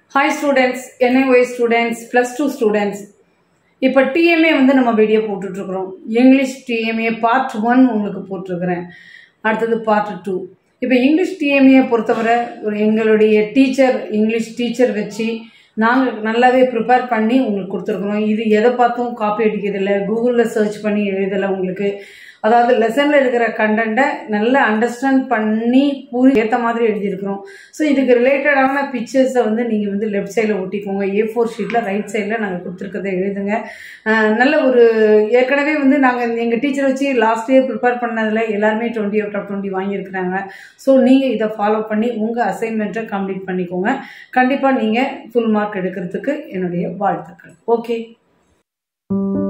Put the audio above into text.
hi students NIOS students plus two students இப்போ TMA வந்து நம்ம வீடியோ போட்டுட்ருக்குறோம் இங்கிலீஷ் டிஎம்ஏ பார்ட் ஒன் உங்களுக்கு போட்டிருக்கிறேன் அடுத்தது பார்ட் டூ இப்போ இங்கிலீஷ் டிஎம்ஏ பொறுத்தவரை ஒரு எங்களுடைய டீச்சர் இங்கிலீஷ் டீச்சர் வச்சு நாங்கள் நல்லாவே ப்ரிப்பேர் பண்ணி உங்களுக்கு கொடுத்துருக்குறோம் இது எதை பார்த்தும் காப்பி அடிக்கிறதில்ல கூகுளில் சர்ச் பண்ணி எழுதலை உங்களுக்கு அதாவது லெசனில் இருக்கிற கண்டென்ட்டை நல்லா அண்டர்ஸ்டாண்ட் பண்ணி பூரி ஏற்ற மாதிரி எழுதியிருக்கிறோம் ஸோ இதுக்கு ரிலேட்டடான பிக்சர்ஸை வந்து நீங்கள் வந்து லெஃப்ட் சைடில் ஒட்டிக்கோங்க ஏ ஃபோர் ஷீட்டில் ரைட் சைடில் நாங்கள் கொடுத்துருக்கதை எழுதுங்க அஹ் நல்ல ஒரு ஏற்கனவே வந்து நாங்கள் எங்கள் டீச்சர் வச்சு லாஸ்ட் இயர் ப்ரிப்பேர் பண்ணதில் எல்லாருமே டுவெண்ட்டி அவுட் ஆஃப் டுவெண்ட்டி வாங்கியிருக்கிறாங்க ஸோ நீங்கள் இதை ஃபாலோ பண்ணி உங்கள் அசைன்மெண்ட்டை கம்ப்ளீட் பண்ணிக்கோங்க கண்டிப்பாக நீங்கள் ஃபுல் மார்க் எடுக்கிறதுக்கு என்னுடைய வாழ்த்துக்கள் ஓகே